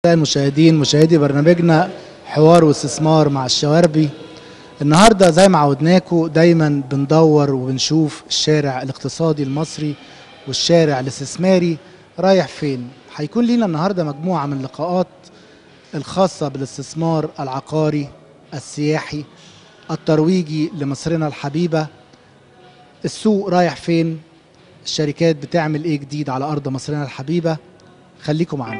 المشاهدين مشاهدي برنامجنا حوار واستثمار مع الشواربي النهارده زي ما عودناكم دايما بندور وبنشوف الشارع الاقتصادي المصري والشارع الاستثماري رايح فين هيكون لينا النهارده مجموعه من اللقاءات الخاصه بالاستثمار العقاري السياحي الترويجي لمصرنا الحبيبه السوق رايح فين الشركات بتعمل ايه جديد على ارض مصرنا الحبيبه خليكم معانا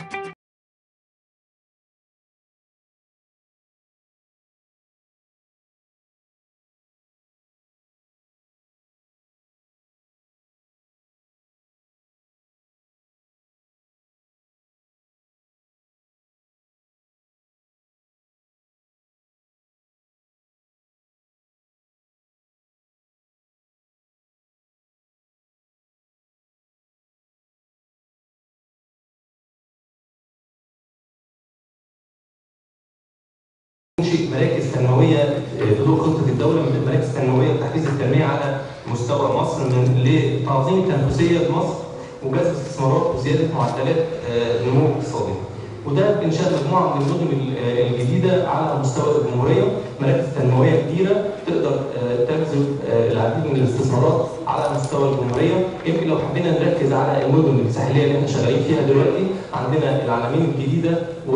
تنشئ مراكز تنمويه بضوء خطه الدوله من مراكز تنمويه لتحفيز التنميه على مستوى مصر من لتعظيم التنافسيه مصر وجذب استثمارات وزياده معدلات آه، نمو اقتصادي. وده بانشاء مجموعه من المدن ال- آه، الجديده على مستوى الجمهوريه مراكز تنمويه كبيره تقدر آه، تجذب آه، العديد من الاستثمارات على مستوى الجمهوريه يمكن لو حبينا نركز على المدن الساحليه اللي احنا شغالين فيها دلوقتي عندنا العلمين الجديده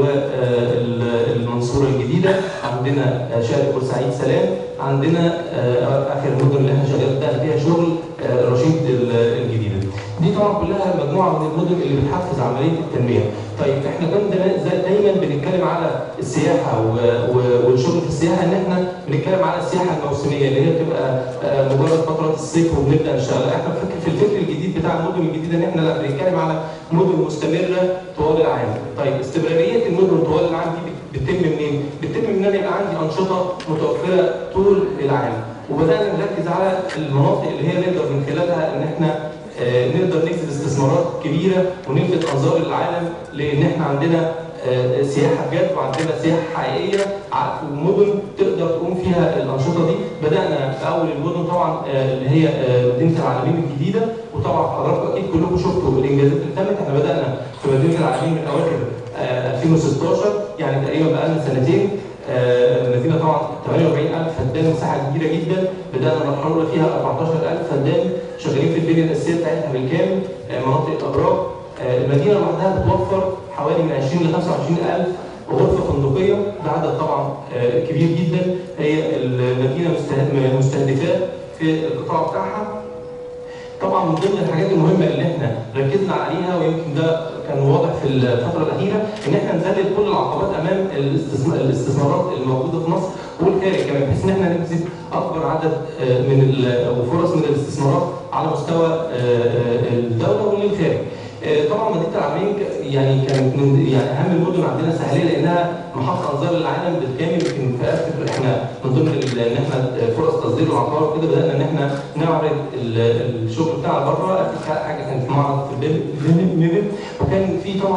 والمنصوره الجديده عندنا آه، شارع بورسعيد سلام عندنا آه، اخر المدن اللي احنا شغالين بدأنا فيها شغل آه، رشيد ال- الجديده دي طبعا كلها مجموعه من المدن اللي بتحفز عمليه التنميه طيب احنا كنا زي- دايما بنتكلم على السياحه و- و- والشغل في السياحه ان احنا بنتكلم على السياحه الموسميه اللي هي بتبقى آه، مجرد فتره الصيف وبنبدا نشتغل احنا بنفكر في الفكر الجديد بتاع المدن الجديده ان احنا لا بنتكلم على مدن مستمره طوال العام طيب استمراريه المدن طوال العام دي بت- بتتم منين بتتم من ان أنا يبقى عندي انشطه متوفره طول العام وبدانا نركز على المناطق اللي هي نقدر من خلالها ان احنا آه، نقدر نجذب استثمارات كبيره ونلفت انظار العالم لان احنا عندنا آه، سياحه بجد وعندنا سياحه حقيقيه ع- ومدن تقدر تقوم فيها الانشطه دي بدانا في اول المدن طبعا آه، اللي هي آه، مدينه العالمين الجديده وطبعا حضراتكم اكيد كلكم شفتوا الانجازات اللي تمت احنا بدانا في مدينه العالمين من اواخر آه، 2016 يعني تقريبا بقالنا سنتين آه، المدينه طبعا 48000 فدان مساحه كبيره جدا بدانا المرحله الاولى فيها 14000 فدان شغالين في البنيه الاساسيه بتاعتها بالكامل آه، مناطق الابراج آه، المدينه لوحدها بتوفر حوالي من 20 ل 25000 غرفه فندقيه ده عدد طبعا آه، كبير جدا هي المدينه مستهد- مستهدفاه في القطاع بتاعها طبعا من ضمن الحاجات المهمه اللي احنا ركزنا عليها ويمكن ده كان واضح في الفتره الاخيره ان احنا نذلل كل العقبات امام الاستثمار الاستثمارات الموجوده في مصر والخارج كمان بحيث ان احنا نجذب اكبر عدد آه، من ال- وفرص من الاستثمارات على مستوى آه، آه، الدوله وللخارج. آه، طبعا مدينه العالمين ك- يعني كانت من يعني اهم المدن عندنا ساحليه لانها محط انظار العالم بالكامل يمكن في اخر احنا من ضمن ال- ان احنا فرص تصدير العقار وكده بدانا ان احنا نعرض ال- الشغل بتاعنا بره اخر حاجه كانت في معرض في بيبل وكان في طبعا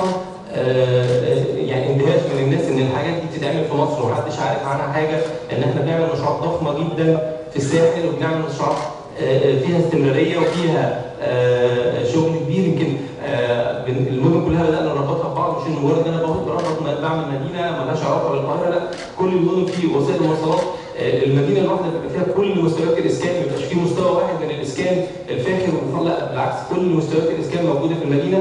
آه، يعني اندهاش من الناس ان الحاجات دي بتتعمل في مصر ومحدش عارف عنها حاجه ان احنا بنعمل مشروعات ضخمه جدا في الساحل وبنعمل مشروعات آه، فيها استمراريه وفيها آه، شغل كبير يمكن آه، بن- المدن كلها بدانا نربطها ببعض مش إن مجرد ان انا باخد بربط م- بعمل مدينه مالهاش علاقه بالقاهره لا كل المدن فيه وسائل مواصلات آه، المدينه الواحده بيبقى فيها كل مستويات الاسكان ما يبقاش فيه مستوى واحد من الاسكان الفاخر والمفضل لا بالعكس كل مستويات الاسكان موجوده في المدينه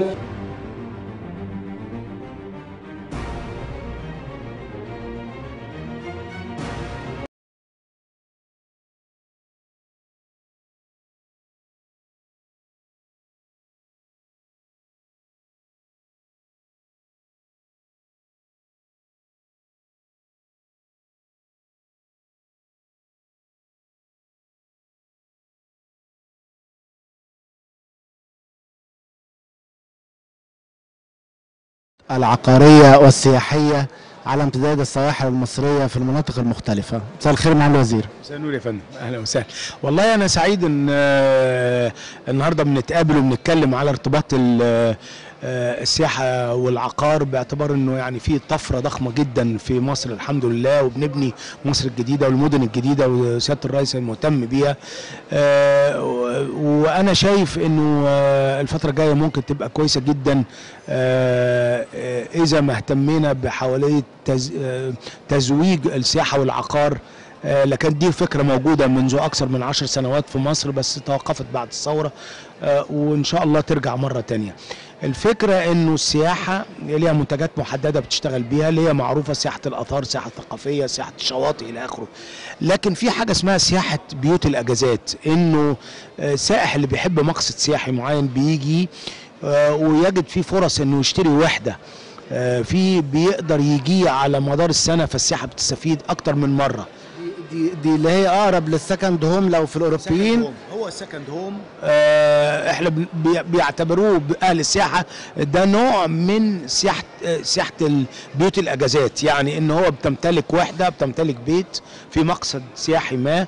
العقارية والسياحية على امتداد السواحل المصرية في المناطق المختلفة مساء الخير مع الوزير مساء النور يا فندم اهلا وسهلا والله انا سعيد ان آه، النهارده بنتقابل وبنتكلم على ارتباط ال- آه، السياحه والعقار باعتبار انه يعني في طفره ضخمه جدا في مصر الحمد لله وبنبني مصر الجديده والمدن الجديده وسياده الرئيس مهتم بيها آه، و- وانا شايف انه آه، الفتره الجايه ممكن تبقى كويسه جدا آه، آه، اذا ما اهتمينا بحواليه تز- آه، تزويج السياحه والعقار آه، لكن دي فكرة موجودة منذ أكثر من عشر سنوات في مصر بس توقفت بعد الثورة آه، وإن شاء الله ترجع مرة تانية الفكرة إنه السياحة ليها منتجات محددة بتشتغل بيها اللي هي معروفة سياحة الآثار سياحة الثقافية سياحة الشواطئ إلى آخره لكن في حاجة اسمها سياحة بيوت الأجازات إنه آه، السائح اللي بيحب مقصد سياحي معين بيجي آه، ويجد فيه فرص إنه يشتري وحدة آه، في بيقدر يجي على مدار السنة فالسياحة بتستفيد أكتر من مرة دي دي اللي هي اقرب للسكند هوم لو في الاوروبيين هو السكند هوم آه احنا بن- بي- بيعتبروه اهل السياحه ده نوع من سياحه آه، سياحه ال- بيوت الاجازات يعني ان هو بتمتلك وحده بتمتلك بيت في مقصد سياحي ما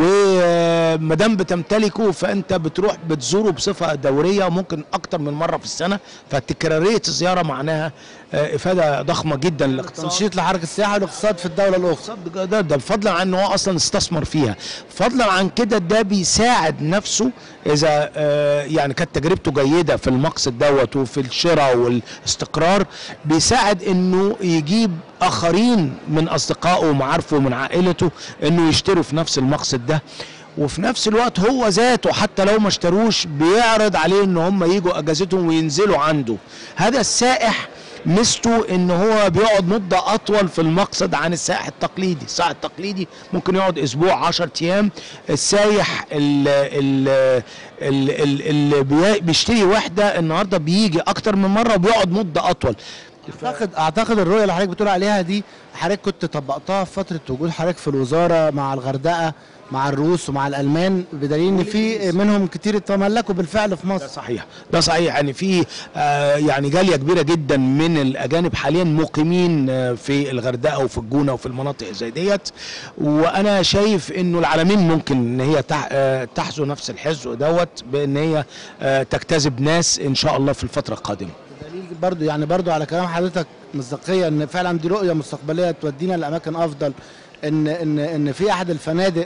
وما دام بتمتلكه فانت بتروح بتزوره بصفه دوريه وممكن اكتر من مره في السنه فتكراريه الزياره معناها آه، افاده ضخمه جدا للاقتصاد تنشيط لحركه السياحه والاقتصاد في الدوله الاخرى الاقتصاد ده, ده فضلا عن ان هو اصلا استثمر فيها فضلا عن كده ده بيساعد نفسه اذا آه يعني كانت تجربته جيده في المقصد دوت وفي الشراء والاستقرار بيساعد انه يجيب اخرين من اصدقائه ومعارفه ومن عائلته انه يشتروا في نفس المقصد ده وفي نفس الوقت هو ذاته حتى لو ما اشتروش بيعرض عليه ان هم يجوا اجازتهم وينزلوا عنده هذا السائح ميزته ان هو بيقعد مده اطول في المقصد عن السائح التقليدي السائح التقليدي ممكن يقعد اسبوع 10 ايام السايح اللي اللي بي- بيشتري وحده النهارده بيجي اكتر من مره وبيقعد مده اطول اعتقد اعتقد الرؤيه اللي حضرتك بتقول عليها دي حضرتك كنت طبقتها في فتره وجود حضرتك في الوزاره مع الغردقه مع الروس ومع الالمان بدليل ان في منهم كتير تملكوا بالفعل في ده مصر صحيح ده صحيح يعني في آه يعني جاليه كبيره جدا من الاجانب حاليا مقيمين آه في الغردقه وفي الجونه وفي المناطق زي ديت وانا شايف انه العالمين ممكن ان هي تح آه تحذو نفس الحذو دوت بان هي آه تجتذب ناس ان شاء الله في الفتره القادمه دليل برضو يعني برضو على كلام حضرتك مصداقيه ان فعلا دي رؤيه مستقبليه تودينا لاماكن افضل ان ان ان في احد الفنادق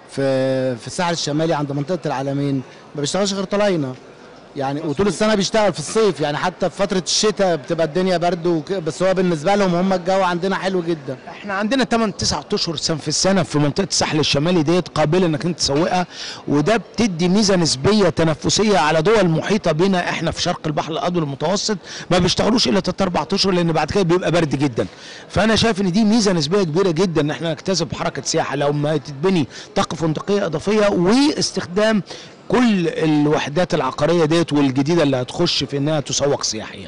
في في الساحل الشمالي عند منطقه العالمين ما بيشتغلش غير طلاينه يعني وطول السنه بيشتغل في الصيف يعني حتى في فتره الشتاء بتبقى الدنيا برد وك- بس هو بالنسبه لهم هم الجو عندنا حلو جدا احنا عندنا 8 9 اشهر سنة في السنه في منطقه الساحل الشمالي ديت قابله انك انت تسوقها وده بتدي ميزه نسبيه تنافسيه على دول محيطه بنا احنا في شرق البحر الابيض المتوسط ما بيشتغلوش الا 3 4 اشهر لان بعد كده بيبقى برد جدا فانا شايف ان دي ميزه نسبيه كبيره جدا ان احنا نكتسب حركه سياحه لو ما تتبني طاقه فندقيه اضافيه واستخدام كل الوحدات العقاريه ديت والجديده اللي هتخش في انها تسوق سياحيا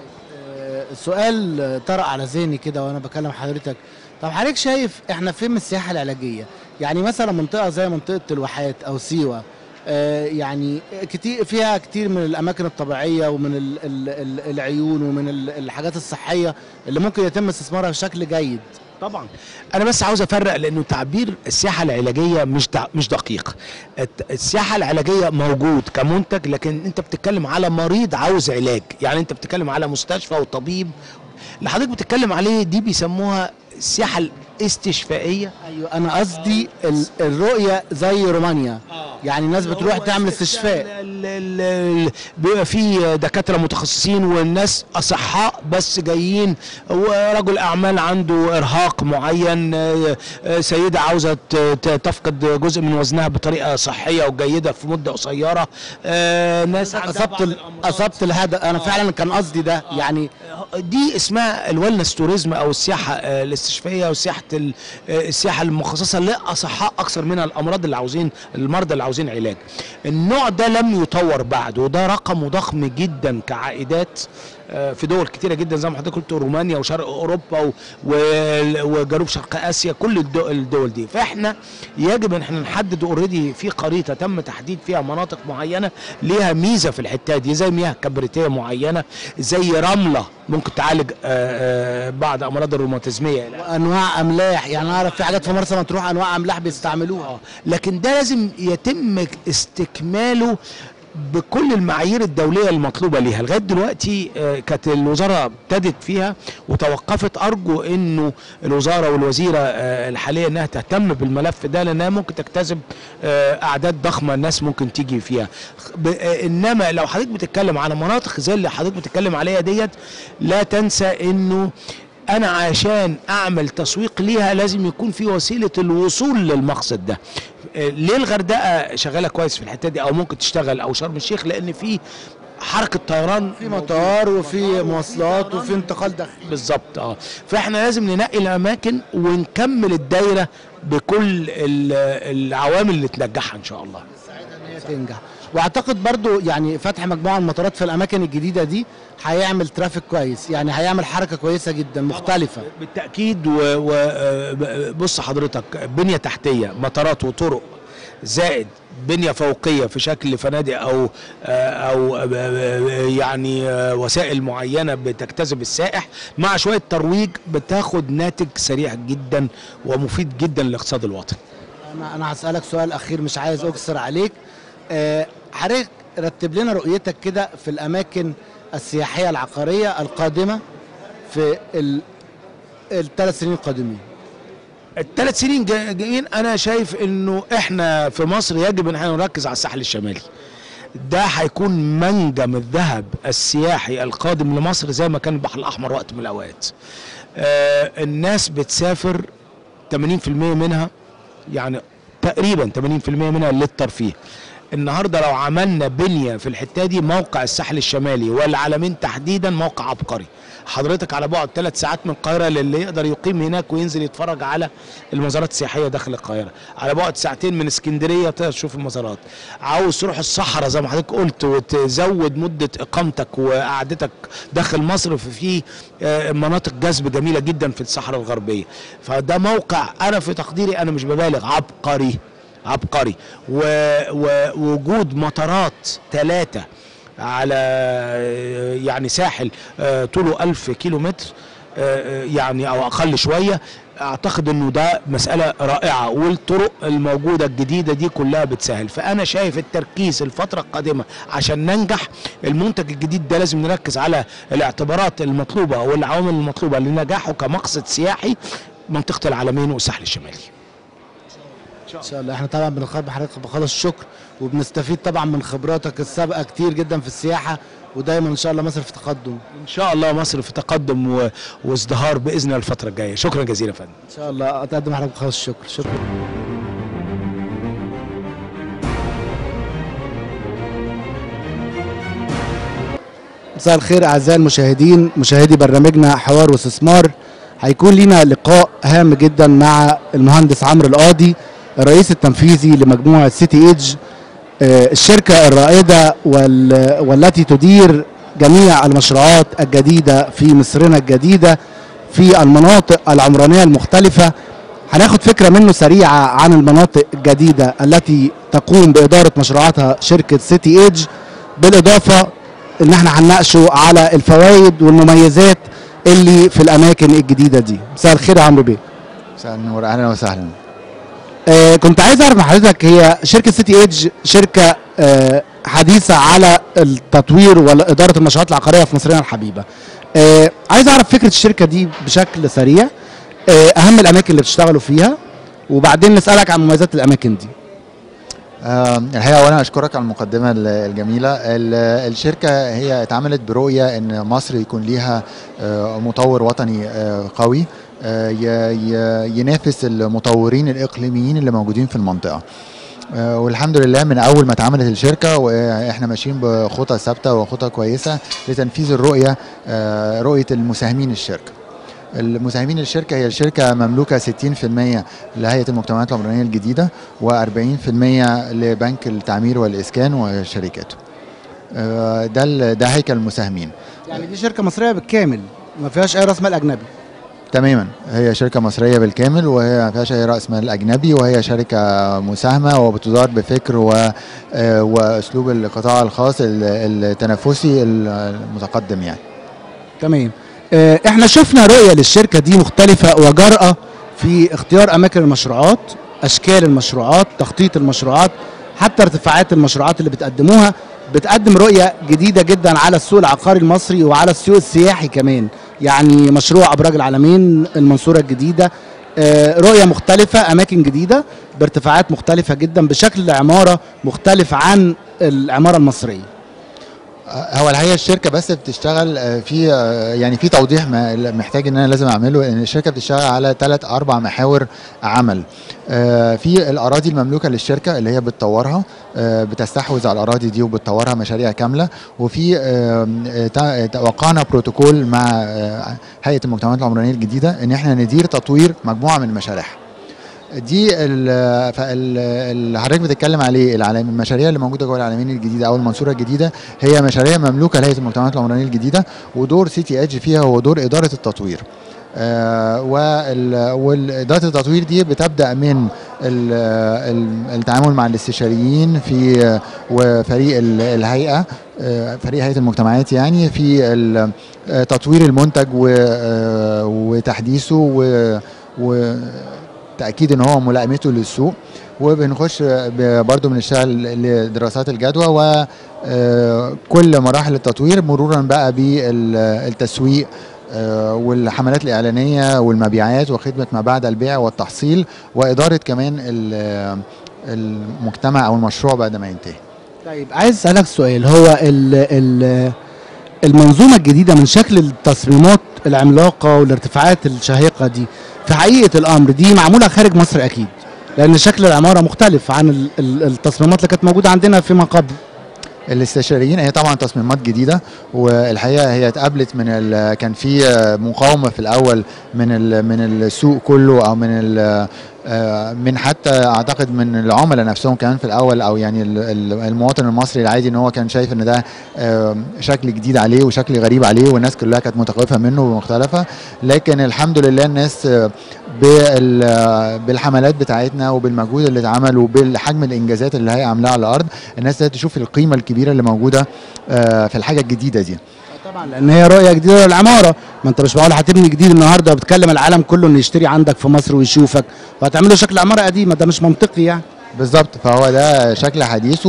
آه، سؤال آه، طرأ على ذهني كده وانا بكلم حضرتك طب حضرتك شايف احنا فين من السياحه العلاجيه يعني مثلا منطقه زي منطقه الواحات او سيوه آه، يعني كتير فيها كتير من الاماكن الطبيعيه ومن ال ال ال العيون ومن ال الحاجات الصحيه اللي ممكن يتم استثمارها بشكل جيد طبعا انا بس عاوز افرق لانه تعبير السياحه العلاجيه مش دع... مش دقيق الت- السياحه العلاجيه موجود كمنتج لكن انت بتتكلم على مريض عاوز علاج يعني انت بتتكلم على مستشفى وطبيب اللي حضرتك بتتكلم عليه دي بيسموها السياحه الاستشفائيه ايوه انا قصدي ال- الرؤيه زي رومانيا يعني الناس بتروح تعمل استشفاء ال- ال- ال- بيبقى في دكاتره متخصصين والناس اصحاء بس جايين ورجل اعمال عنده ارهاق معين آه، آه، سيده عاوزه ت- ت- تفقد جزء من وزنها بطريقه صحيه وجيده في مده قصيره آه، ناس عندها اصبت بعض ال- الأمراض. اصبت الهدف انا فعلا كان قصدي ده يعني دي اسمها الويلنس توريزم او السياحه آه، الاستشفائيه او سياحه ال- آه، السياحه المخصصه لاصحاء اكثر منها الامراض اللي عاوزين المرضى اللي عاوزين علاج. النوع ده لم يطور بعد وده رقم ضخم جدا كعائدات آه، في دول كتيره جدا زي ما حضرتك قلت رومانيا وشرق اوروبا و- و- وجنوب شرق اسيا كل الدول, الدول دي فاحنا يجب ان احنا نحدد اوريدي في خريطه تم تحديد فيها مناطق معينه ليها ميزه في الحته دي زي مياه كبريتيه معينه زي رمله ممكن تعالج آه، آه، بعض امراض الروماتيزميه وانواع املاح يعني اعرف في حاجات في مرسى مطروح انواع املاح بيستعملوها لكن ده لازم يتم استكماله بكل المعايير الدوليه المطلوبه ليها لغايه دلوقتي آه، كانت الوزاره ابتدت فيها وتوقفت ارجو انه الوزاره والوزيره آه، الحاليه انها تهتم بالملف ده لانها ممكن تجتذب آه، اعداد ضخمه الناس ممكن تيجي فيها ب- آه، انما لو حضرتك بتتكلم على مناطق زي اللي حضرتك بتتكلم عليها ديت لا تنسى انه انا عشان اعمل تسويق ليها لازم يكون في وسيله الوصول للمقصد ده آه، ليه الغردقه شغاله كويس في الحته دي او ممكن تشتغل او شرم الشيخ لان في حركه طيران في مطار وفي مواصلات وفي انتقال داخلي بالظبط اه فاحنا لازم ننقي الاماكن ونكمل الدايره بكل ال- العوامل اللي تنجحها ان شاء الله ان هي تنجح واعتقد برضو يعني فتح مجموعه من المطارات في الاماكن الجديده دي هيعمل ترافيك كويس يعني هيعمل حركه كويسه جدا مختلفه بالتاكيد وبص حضرتك بنيه تحتيه مطارات وطرق زائد بنيه فوقيه في شكل فنادق او او يعني وسائل معينه بتجتذب السائح مع شويه ترويج بتاخد ناتج سريع جدا ومفيد جدا للاقتصاد الوطني انا انا هسالك سؤال اخير مش عايز اكسر عليك آه، حضرتك رتب لنا رؤيتك كده في الاماكن السياحيه العقاريه القادمه في ال- الثلاث سنين القادمين الثلاث سنين جا- جايين انا شايف انه احنا في مصر يجب ان احنا نركز على الساحل الشمالي ده هيكون منجم الذهب السياحي القادم لمصر زي ما كان البحر الاحمر وقت من الاوقات آه الناس بتسافر 80% منها يعني تقريبا 80% منها للترفيه النهارده لو عملنا بنيه في الحته دي موقع الساحل الشمالي والعلمين تحديدا موقع عبقري حضرتك على بعد ثلاث ساعات من القاهره للي يقدر يقيم هناك وينزل يتفرج على المزارات السياحيه داخل القاهره على بعد ساعتين من اسكندريه تقدر تشوف المزارات عاوز تروح الصحراء زي ما حضرتك قلت وتزود مده اقامتك وقعدتك داخل مصر في آه، مناطق جذب جميله جدا في الصحراء الغربيه فده موقع انا في تقديري انا مش ببالغ عبقري عبقري و- ووجود مطارات ثلاثة على آه، يعني ساحل آه، طوله ألف كيلو متر آه، يعني أو أقل شوية أعتقد أنه ده مسألة رائعة والطرق الموجودة الجديدة دي كلها بتسهل فأنا شايف التركيز الفترة القادمة عشان ننجح المنتج الجديد ده لازم نركز على الاعتبارات المطلوبة والعوامل المطلوبة لنجاحه كمقصد سياحي منطقة العالمين والساحل الشمالي ان شاء الله احنا طبعا بنخاطب حضرتك بخالص الشكر وبنستفيد طبعا من خبراتك السابقه كتير جدا في السياحه ودايما ان شاء الله مصر في تقدم ان شاء الله مصر في تقدم و... وازدهار باذن الله الفتره الجايه شكرا جزيلا يا فندم ان شاء الله اتقدم حضرتك بخالص الشكر شكرا مساء الخير اعزائي المشاهدين مشاهدي برنامجنا حوار واستثمار هيكون لينا لقاء هام جدا مع المهندس عمرو القاضي الرئيس التنفيذي لمجموعه سيتي ايدج آه، الشركه الرائده وال- والتي تدير جميع المشروعات الجديده في مصرنا الجديده في المناطق العمرانيه المختلفه هناخد فكره منه سريعه عن المناطق الجديده التي تقوم باداره مشروعاتها شركه سيتي ايدج بالاضافه ان احنا هنناقشه على الفوائد والمميزات اللي في الاماكن الجديده دي مساء الخير يا عمرو بيه مساء النور اهلا وسهلا آه كنت عايز اعرف من حضرتك هي شركه سيتي ايدج شركه آه حديثه على التطوير واداره المشروعات العقاريه في مصرنا الحبيبه آه عايز اعرف فكره الشركه دي بشكل سريع آه اهم الاماكن اللي بتشتغلوا فيها وبعدين نسالك عن مميزات الاماكن دي آه، الحقيقه وانا اشكرك على المقدمه ال- الجميله ال- الشركه هي اتعملت برؤيه ان مصر يكون ليها آه، مطور وطني آه، قوي آه، ي- ي- ينافس المطورين الاقليميين اللي موجودين في المنطقه آه، والحمد لله من اول ما اتعملت الشركه واحنا ماشيين بخطى ثابته وخطى كويسه لتنفيذ الرؤيه آه، رؤيه المساهمين الشركه المساهمين الشركه هي الشركه مملوكه 60% لهيئه المجتمعات العمرانيه الجديده و40% لبنك التعمير والاسكان وشركاته. آه، ده ال- ده هيكل المساهمين. يعني دي شركه مصريه بالكامل ما فيهاش اي راس مال اجنبي تماما هي شركه مصريه بالكامل وهي ما فيهاش اي راس مال اجنبي وهي شركه مساهمه وبتدار بفكر و آه، واسلوب القطاع الخاص ال- التنافسي المتقدم يعني. تمام آه، احنا شفنا رؤيه للشركه دي مختلفه وجرأه في اختيار اماكن المشروعات اشكال المشروعات تخطيط المشروعات حتى ارتفاعات المشروعات اللي بتقدموها بتقدم رؤيه جديده جدا على السوق العقاري المصري وعلى السوق السياحي كمان يعني مشروع ابراج العالمين المنصوره الجديده آه، رؤيه مختلفه اماكن جديده بارتفاعات مختلفه جدا بشكل عماره مختلف عن العماره المصريه هو الحقيقه الشركه بس بتشتغل آه، في آه، يعني في توضيح ما- محتاج ان انا لازم اعمله ان الشركه بتشتغل على ثلاث اربع محاور عمل آه، في الاراضي المملوكه للشركه اللي هي بتطورها آه، بتستحوذ على الاراضي دي وبتطورها مشاريع كامله وفي آه، آه، تع- توقعنا بروتوكول مع آه، هيئه المجتمعات العمرانيه الجديده ان احنا ندير تطوير مجموعه من مشاريعها دي ال- فال- اللي حضرتك بتتكلم عليه العالم المشاريع اللي موجوده جوه العالمين الجديده او المنصوره الجديده هي مشاريع مملوكه لهيئه المجتمعات العمرانيه الجديده ودور سي تي اتش فيها هو دور اداره التطوير آه وال- واداره التطوير دي بتبدا من ال- ال- التعامل مع الاستشاريين في آه، وفريق ال- الهيئه آه، فريق هيئه المجتمعات يعني في ال- آه، تطوير المنتج و- آه، وتحديثه و- و تاكيد ان هو ملائمته للسوق وبنخش ب- برضو بنشتغل لدراسات الجدوى وكل مراحل التطوير مرورا بقى بالتسويق آه، والحملات الإعلانية والمبيعات وخدمة ما بعد البيع والتحصيل وإدارة كمان ال- المجتمع أو المشروع بعد ما ينتهي طيب عايز اسالك سؤال هو ال ال المنظومه الجديده من شكل التصميمات العملاقه والارتفاعات الشاهقه دي في حقيقه الامر دي معموله خارج مصر اكيد لان شكل العماره مختلف عن ال- ال- التصميمات اللي كانت موجوده عندنا فيما قبل الاستشاريين هي طبعا تصميمات جديده والحقيقه هي اتقابلت من ال- كان في مقاومه في الاول من ال- من السوق كله او من ال- آه، من حتى اعتقد من العملاء نفسهم كمان في الاول او يعني ال- ال- المواطن المصري العادي ان هو كان شايف ان ده آه، شكل جديد عليه وشكل غريب عليه والناس كلها كانت متخوفه منه ومختلفه لكن الحمد لله الناس آه، بال- آه، بالحملات بتاعتنا وبالمجهود اللي اتعمل وبالحجم الانجازات اللي هي عاملاها على الارض الناس بدات تشوف القيمه الكبيره اللي موجوده آه، في الحاجه الجديده دي طبعا لان هي رؤيه جديده للعماره ما انت مش معقول هتبني جديد النهارده وبتكلم العالم كله انه يشتري عندك في مصر ويشوفك وهتعمله شكل عماره قديمه ده مش منطقي يعني بالظبط فهو ده شكل حديث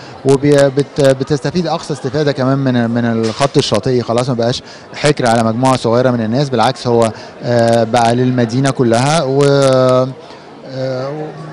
وبتستفيد اقصى استفاده كمان من من الخط الشاطئي خلاص ما بقاش حكر على مجموعه صغيره من الناس بالعكس هو آه، بقى للمدينه كلها و آه،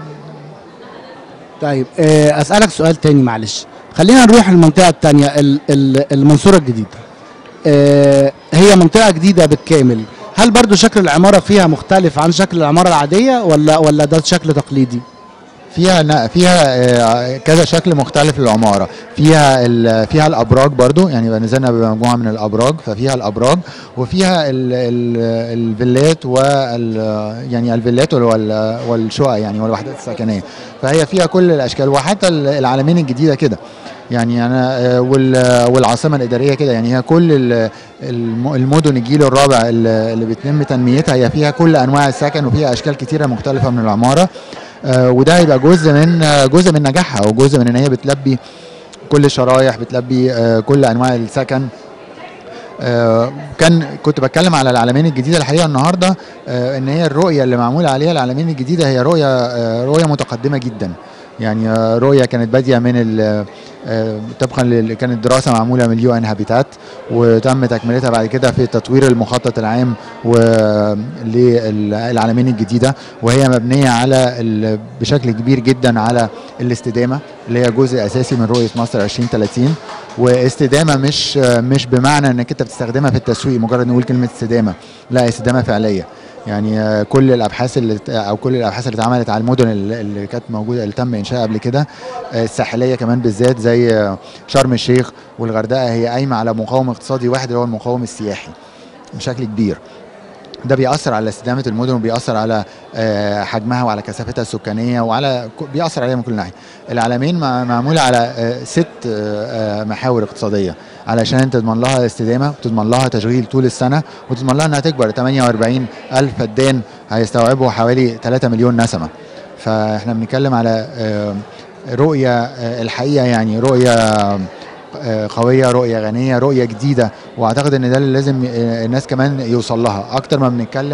طيب آه، اسالك سؤال تاني معلش خلينا نروح المنطقه التانية ال- ال- المنصوره الجديده آه، هي منطقه جديده بالكامل هل برضو شكل العماره فيها مختلف عن شكل العماره العاديه ولا ولا ده شكل تقليدي فيها ن- فيها آه، كذا شكل مختلف للعماره فيها ال- فيها الابراج برضو يعني بقى نزلنا بمجموعه من الابراج ففيها الابراج وفيها ال- ال- الفيلات وال يعني الفيلات وال- والشقق يعني والوحدات السكنيه فهي فيها كل الاشكال وحتى ال- العالمين الجديده كده يعني انا آه، وال- والعاصمه الاداريه كده يعني هي كل ال- الم- المدن الجيل الرابع اللي اللي بيتم تنميتها هي فيها كل انواع السكن وفيها اشكال كتيره مختلفه من العماره آه، وده هيبقى جزء من آه، جزء من نجاحها وجزء من ان هي بتلبي كل الشرايح بتلبي آه، كل انواع السكن آه، كان كنت بتكلم على العالمين الجديده الحقيقه النهارده آه، ان هي الرؤيه اللي معمول عليها العالمين الجديده هي رؤيه آه، رؤيه متقدمه جدا يعني آه، رؤيه كانت باديه من ال- آه، طبقا لل- كانت دراسه معموله من اليو ان هابيتات وتم تكملتها بعد كده في تطوير المخطط العام للعالمين الجديده وهي مبنيه على ال- بشكل كبير جدا على الاستدامه اللي هي جزء اساسي من رؤيه مصر 2030 واستدامه مش مش بمعنى انك انت بتستخدمها في التسويق مجرد نقول كلمه استدامه لا استدامه فعليه يعني آه، كل الابحاث اللي او كل الابحاث اللي اتعملت على المدن اللي اللي كانت موجوده اللي تم انشائها قبل كده آه، الساحليه كمان بالذات زي آه، شرم الشيخ والغردقه هي قايمه على مقاوم اقتصادي واحد اللي هو المقاوم السياحي بشكل كبير ده بيأثر على استدامة المدن وبيأثر على آه، حجمها وعلى كثافتها السكانية وعلى ك- بيأثر عليها من كل ناحية. العالمين مع- معمولة على آه، ست آه، آه، محاور اقتصادية علشان تضمن لها استدامة وتضمن لها تشغيل طول السنة وتضمن لها انها تكبر 48 ألف فدان هيستوعبوا حوالي 3 مليون نسمة. فاحنا بنتكلم على آه، رؤية آه، الحقيقة يعني رؤية آه، قوية رؤية غنية رؤية جديدة واعتقد ان ده اللي لازم آه، الناس كمان يوصل لها اكتر ما بنتكلم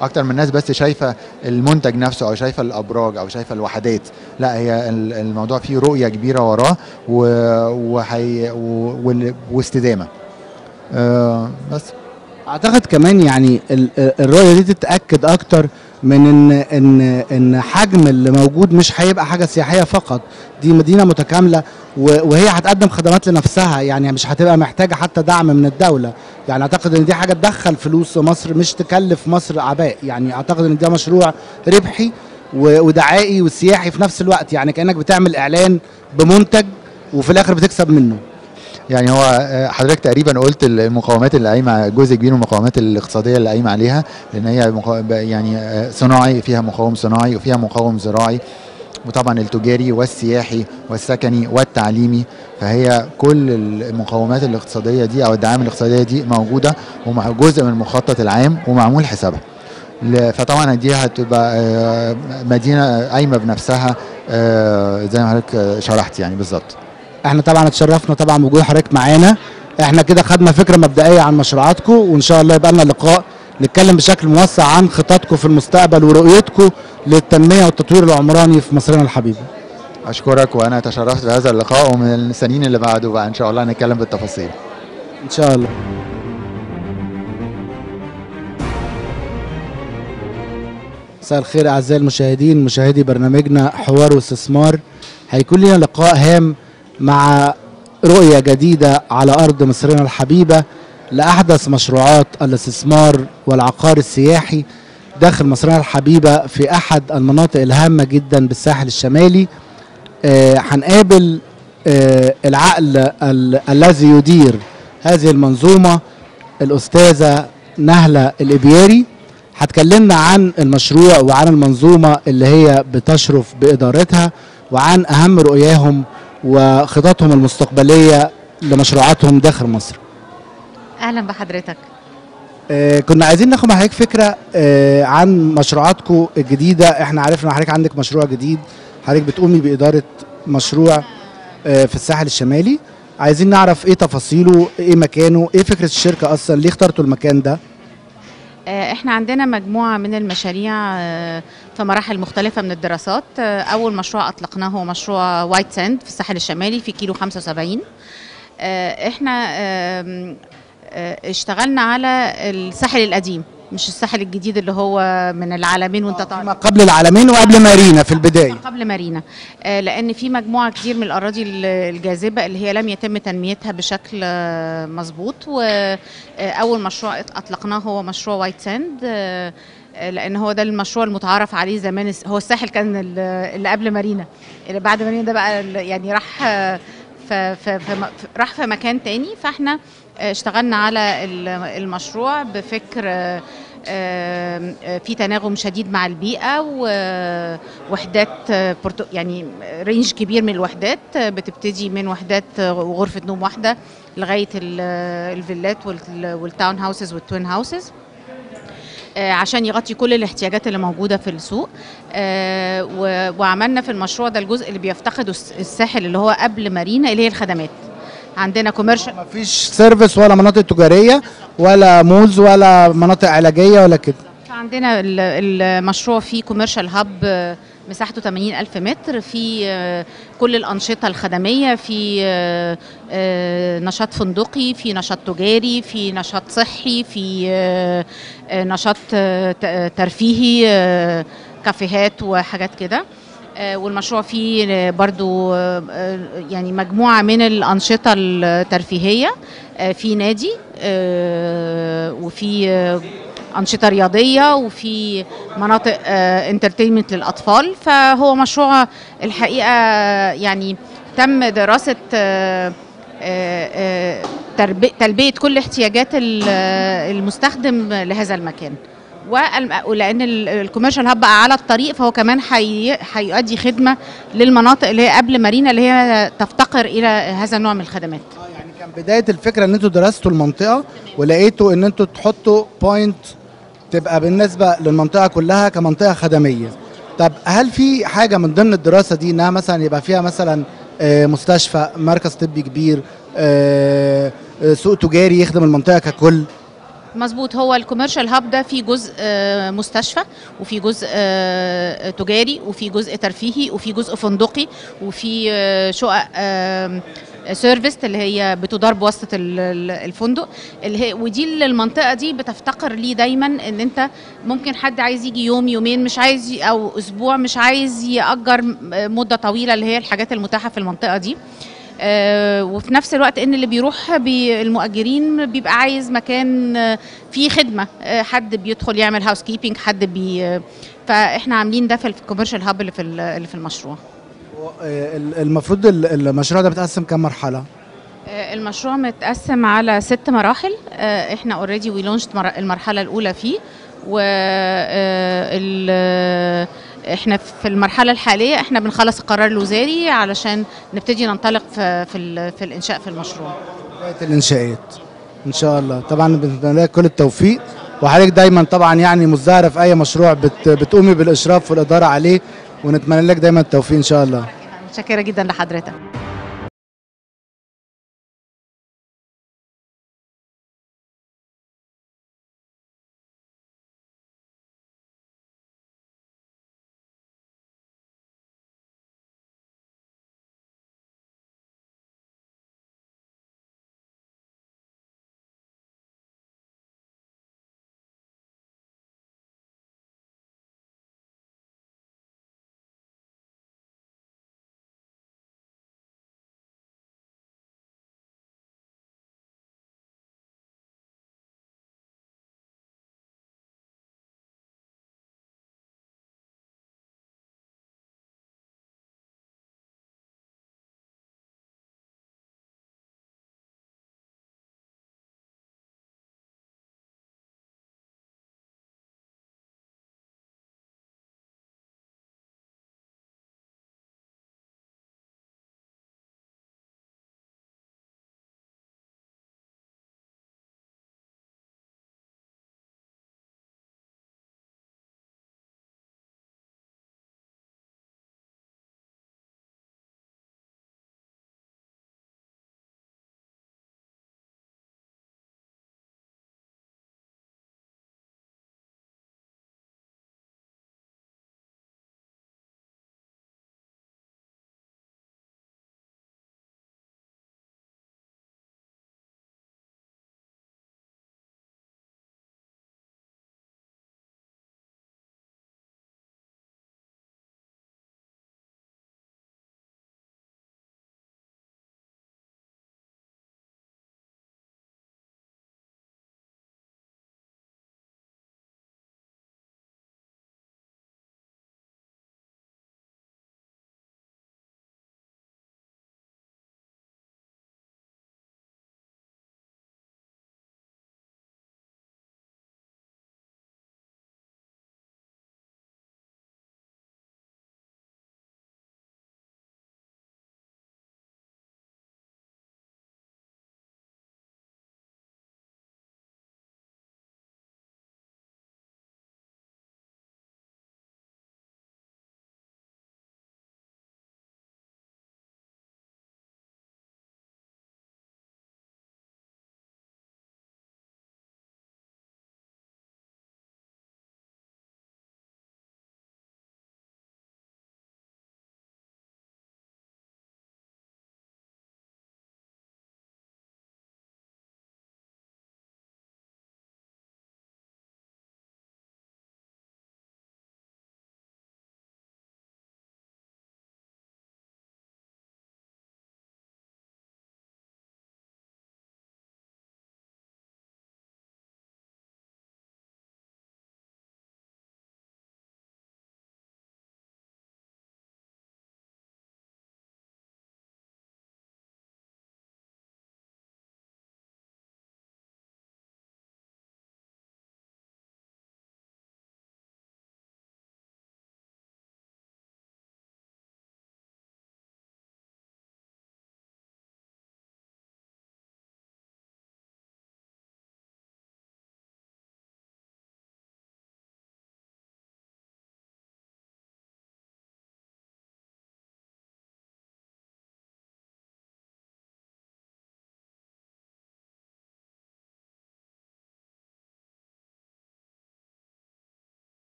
اكتر من الناس بس شايفه المنتج نفسه او شايفه الابراج او شايفه الوحدات لا هي ال- الموضوع فيه رؤيه كبيره وراه و- وحي و- وال- واستدامه آه، بس اعتقد كمان يعني ال- الرؤيه دي تتاكد اكتر من ان ان ان حجم اللي موجود مش هيبقى حاجه سياحيه فقط دي مدينه متكامله و- وهي هتقدم خدمات لنفسها يعني مش هتبقى محتاجه حتى دعم من الدوله يعني اعتقد ان دي حاجه تدخل فلوس مصر مش تكلف مصر اعباء يعني اعتقد ان ده مشروع ربحي و- ودعائي وسياحي في نفس الوقت يعني كانك بتعمل اعلان بمنتج وفي الاخر بتكسب منه يعني هو آه، حضرتك تقريبا قلت المقاومات اللي قايمه جزء كبير من المقاومات الاقتصاديه اللي قايمه عليها لان هي مقا- ب- يعني آه، صناعي فيها مقاوم صناعي وفيها مقاوم زراعي وطبعا التجاري والسياحي والسكني والتعليمي فهي كل المقاومات الاقتصاديه دي او الدعائم الاقتصاديه دي موجوده ومع جزء من المخطط العام ومعمول حسابها ل- فطبعا دي هتبقى آه، مدينه قايمه بنفسها آه، زي ما حضرتك آه، شرحت يعني بالظبط احنا طبعا اتشرفنا طبعا بوجود حضرتك معانا احنا كده خدنا فكره مبدئيه عن مشروعاتكم وان شاء الله يبقى لنا لقاء نتكلم بشكل موسع عن خططكم في المستقبل ورؤيتكم للتنميه والتطوير العمراني في مصرنا الحبيبه اشكرك وانا تشرفت بهذا اللقاء ومن السنين اللي بعده بقى ان شاء الله هنتكلم بالتفاصيل ان شاء الله مساء الخير اعزائي المشاهدين مشاهدي برنامجنا حوار واستثمار هيكون لنا لقاء هام مع رؤيه جديده على ارض مصرنا الحبيبه لاحدث مشروعات الاستثمار والعقار السياحي داخل مصرنا الحبيبه في احد المناطق الهامه جدا بالساحل الشمالي آه، هنقابل آه، العقل ال- الذي يدير هذه المنظومه الاستاذه نهله الابياري هتكلمنا عن المشروع وعن المنظومه اللي هي بتشرف بادارتها وعن اهم رؤياهم وخططهم المستقبليه لمشروعاتهم داخل مصر. اهلا بحضرتك آه، كنا عايزين ناخد مع حضرتك فكره آه، عن مشروعاتكم الجديده احنا عرفنا حضرتك عندك مشروع جديد حضرتك بتقومي باداره مشروع آه، في الساحل الشمالي عايزين نعرف ايه تفاصيله ايه مكانه ايه فكره الشركه اصلا ليه اخترتوا المكان ده آه، احنا عندنا مجموعه من المشاريع آه، في مراحل مختلفه من الدراسات آه، اول مشروع اطلقناه هو مشروع وايت ساند في الساحل الشمالي في كيلو 75 آه، احنا آم، آه، اشتغلنا على الساحل القديم مش الساحل الجديد اللي هو من العالمين وانت ما طالع قبل العالمين وقبل مارينا في البدايه قبل مارينا آه، لان في مجموعه كتير من الاراضي ال- الجاذبه اللي هي لم يتم تنميتها بشكل آه، مظبوط واول مشروع ات- اطلقناه هو مشروع وايت ساند آه، آه، لان هو ده المشروع المتعارف عليه زمان الس- هو الساحل كان ال- اللي قبل مارينا اللي بعد مارينا ده بقى ال- يعني راح آه، ف- ف- في م- في- راح في مكان تاني فاحنا آه، اشتغلنا على ال- المشروع بفكر آه، آم، آه، في تناغم شديد مع البيئة ووحدات آه، برتو يعني رينج كبير من الوحدات آه، بتبتدي من وحدات آه، غرفة نوم واحدة لغاية ال- آه، الفيلات وال- والتاون هاوسز والتوين هاوسز آه، عشان يغطي كل الاحتياجات اللي موجوده في السوق آه، و- وعملنا في المشروع ده الجزء اللي بيفتقده الس- الساحل اللي هو قبل مارينا اللي هي الخدمات عندنا كوميرشال مفيش سيرفيس ولا مناطق تجاريه ولا مولز ولا مناطق علاجيه ولا كده عندنا ال- المشروع فيه كوميرشال هاب مساحته 80 ألف متر في آه، كل الأنشطة الخدمية في آه، آه، نشاط فندقي في نشاط تجاري في نشاط صحي في آه، آه، نشاط آه، ت- ترفيهي آه، كافيهات وحاجات كده آه، والمشروع فيه آه، برضو آه، آه، يعني مجموعة من الأنشطة الترفيهية آه، في نادي آه، وفي آه، أنشطة رياضية وفي مناطق انترتينمنت للأطفال فهو مشروع الحقيقة يعني تم دراسة آه، آه، آه، تربي- تلبية كل احتياجات ال- المستخدم لهذا المكان والم- ولان ال- الكوميرشال هاب بقى على الطريق فهو كمان حي- هيؤدي خدمه للمناطق اللي هي قبل مارينا اللي هي تفتقر الى هذا النوع من الخدمات يعني كان بدايه الفكره ان انتوا درستوا المنطقه ولقيتوا ان انتوا تحطوا بوينت تبقى بالنسبه للمنطقه كلها كمنطقه خدميه طب هل في حاجه من ضمن الدراسه دي انها مثلا يبقى فيها مثلا آه، مستشفى مركز طبي كبير آه، آه، سوق تجاري يخدم المنطقه ككل مظبوط هو الكوميرشال هاب ده في جزء آه، مستشفى وفي جزء آه، تجاري وفي جزء ترفيهي وفي جزء فندقي وفي آه، شقق آم، سيرفيس اللي هي بتدار بواسطه ال- ال- الفندق اللي هي ودي اللي المنطقه دي بتفتقر ليه دايما ان انت ممكن حد عايز يجي يوم يومين مش عايز ي- او اسبوع مش عايز ياجر م- مده طويله اللي هي الحاجات المتاحه في المنطقه دي آه، وفي نفس الوقت ان اللي بيروح بي المؤجرين بيبقى عايز مكان آه، فيه خدمه آه، حد بيدخل يعمل هاوس كيبنج حد بي آه، فاحنا عاملين ده في الكوميرشال هاب اللي في ال- اللي في المشروع آه، ال- المفروض ال- المشروع ده بيتقسم كام مرحله آه، المشروع متقسم على ست مراحل آه، احنا اوريدي وي لونشت المرحله الاولى فيه و آه، ال- احنا في المرحله الحاليه احنا بنخلص القرار الوزاري علشان نبتدي ننطلق في في, ال- في الانشاء في المشروع بدايه الانشاءات ان شاء الله طبعا بنتمنى لك كل التوفيق وحضرتك دايما طبعا يعني مزدهره في اي مشروع بت بتقومي بالاشراف والاداره عليه ونتمنى لك دايما التوفيق ان شاء الله متشكره جدا لحضرتك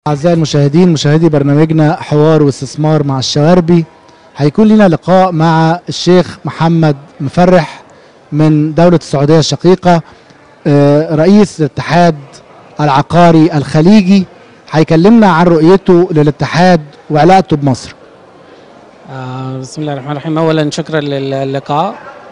أعزائي المشاهدين مشاهدي برنامجنا حوار واستثمار مع الشواربي هيكون لنا لقاء مع الشيخ محمد مفرح من دولة السعودية الشقيقة آه، رئيس الاتحاد العقاري الخليجي هيكلمنا عن رؤيته للاتحاد وعلاقته بمصر آه، بسم الله الرحمن الرحيم اولا شكرا للقاء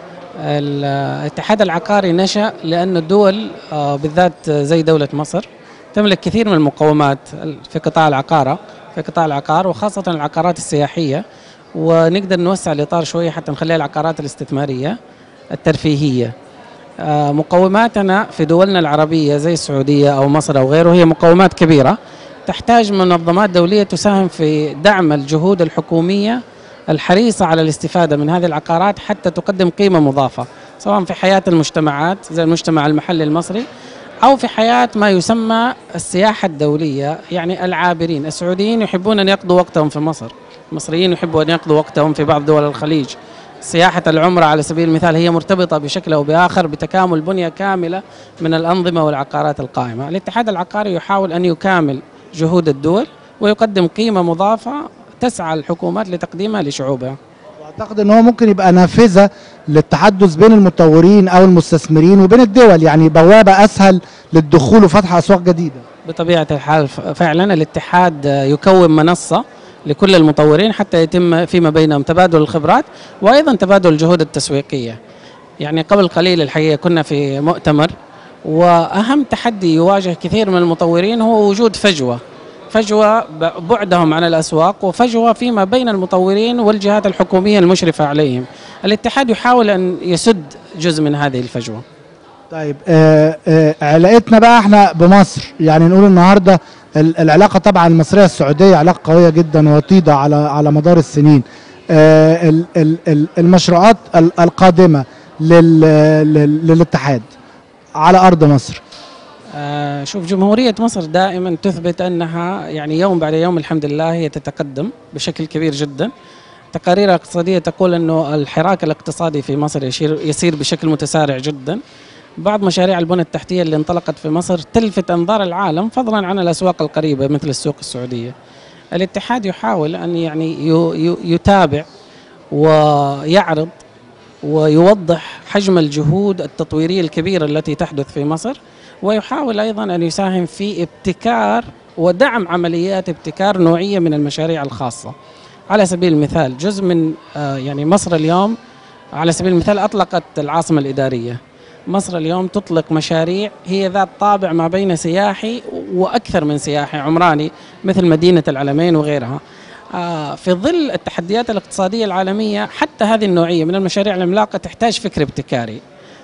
الاتحاد العقاري نشا لان الدول آه، بالذات زي دوله مصر تملك كثير من المقومات في قطاع العقاره في قطاع العقار وخاصه العقارات السياحيه ونقدر نوسع الاطار شويه حتى نخليها العقارات الاستثماريه الترفيهيه آه، مقوماتنا في دولنا العربيه زي السعوديه او مصر او غيره هي مقومات كبيره تحتاج منظمات دوليه تساهم في دعم الجهود الحكوميه الحريصة على الاستفادة من هذه العقارات حتى تقدم قيمة مضافة سواء في حياة المجتمعات زي المجتمع المحلي المصري أو في حياة ما يسمى السياحة الدولية يعني العابرين السعوديين يحبون أن يقضوا وقتهم في مصر المصريين يحبوا أن يقضوا وقتهم في بعض دول الخليج سياحة العمرة على سبيل المثال هي مرتبطة بشكل أو بآخر بتكامل بنية كاملة من الأنظمة والعقارات القائمة الاتحاد العقاري يحاول أن يكامل جهود الدول ويقدم قيمة مضافة تسعى الحكومات لتقديمها لشعوبها واعتقد ان هو ممكن يبقى نافذه للتحدث بين المطورين او المستثمرين وبين الدول يعني بوابه اسهل للدخول وفتح اسواق جديده بطبيعه الحال فعلا الاتحاد يكون منصه لكل المطورين حتى يتم فيما بينهم تبادل الخبرات وايضا تبادل الجهود التسويقيه يعني قبل قليل الحقيقه كنا في مؤتمر واهم تحدي يواجه كثير من المطورين هو وجود فجوه فجوة بعدهم عن الأسواق وفجوة فيما بين المطورين والجهات الحكومية المشرفة عليهم الاتحاد يحاول أن يسد جزء من هذه الفجوة طيب آه آه علاقتنا بقى احنا بمصر يعني نقول النهارده العلاقه طبعا المصريه السعوديه علاقه قويه جدا وطيده على على مدار السنين آه المشروعات القادمه للاتحاد على ارض مصر آه شوف جمهورية مصر دائما تثبت أنها يعني يوم بعد يوم الحمد لله هي تتقدم بشكل كبير جدا تقارير اقتصادية تقول أنه الحراك الاقتصادي في مصر يشير يسير بشكل متسارع جدا بعض مشاريع البنى التحتية اللي انطلقت في مصر تلفت أنظار العالم فضلا عن الأسواق القريبة مثل السوق السعودية الاتحاد يحاول أن يعني يتابع ويعرض ويوضح حجم الجهود التطويرية الكبيرة التي تحدث في مصر ويحاول ايضا ان يساهم في ابتكار ودعم عمليات ابتكار نوعيه من المشاريع الخاصه. على سبيل المثال جزء من يعني مصر اليوم على سبيل المثال اطلقت العاصمه الاداريه. مصر اليوم تطلق مشاريع هي ذات طابع ما بين سياحي واكثر من سياحي عمراني مثل مدينه العلمين وغيرها. في ظل التحديات الاقتصاديه العالميه حتى هذه النوعيه من المشاريع العملاقه تحتاج فكر ابتكاري.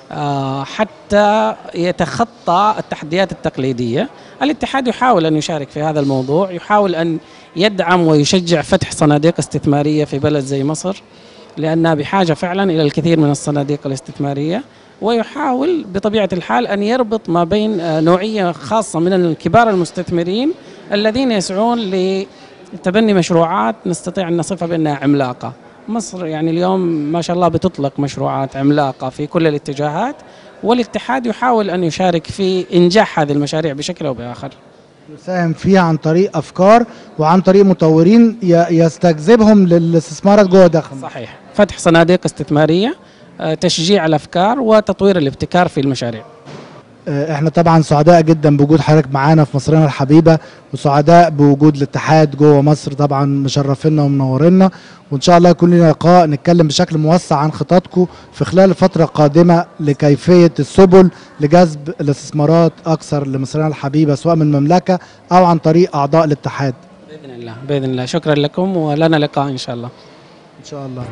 حتى يتخطى التحديات التقليدية الاتحاد يحاول أن يشارك في هذا الموضوع يحاول أن يدعم ويشجع فتح صناديق استثمارية في بلد زي مصر لأنها بحاجة فعلا إلى الكثير من الصناديق الاستثمارية ويحاول بطبيعة الحال أن يربط ما بين نوعية خاصة من الكبار المستثمرين الذين يسعون لتبني مشروعات نستطيع أن نصفها بأنها عملاقة مصر يعني اليوم ما شاء الله بتطلق مشروعات عملاقة في كل الاتجاهات والاتحاد يحاول أن يشارك في إنجاح هذه المشاريع بشكل أو بآخر يساهم فيها عن طريق أفكار وعن طريق مطورين يستجذبهم للاستثمارات جوه داخل صحيح فتح صناديق استثمارية تشجيع الأفكار وتطوير الابتكار في المشاريع احنا طبعا سعداء جدا بوجود حضرتك معانا في مصرنا الحبيبه وسعداء بوجود الاتحاد جوه مصر طبعا مشرفينا ومنورينا وان شاء الله يكون لنا لقاء نتكلم بشكل موسع عن خططكم في خلال الفتره القادمه لكيفيه السبل لجذب الاستثمارات اكثر لمصرنا الحبيبه سواء من المملكه او عن طريق اعضاء الاتحاد باذن الله باذن الله شكرا لكم ولنا لقاء ان شاء الله ان شاء الله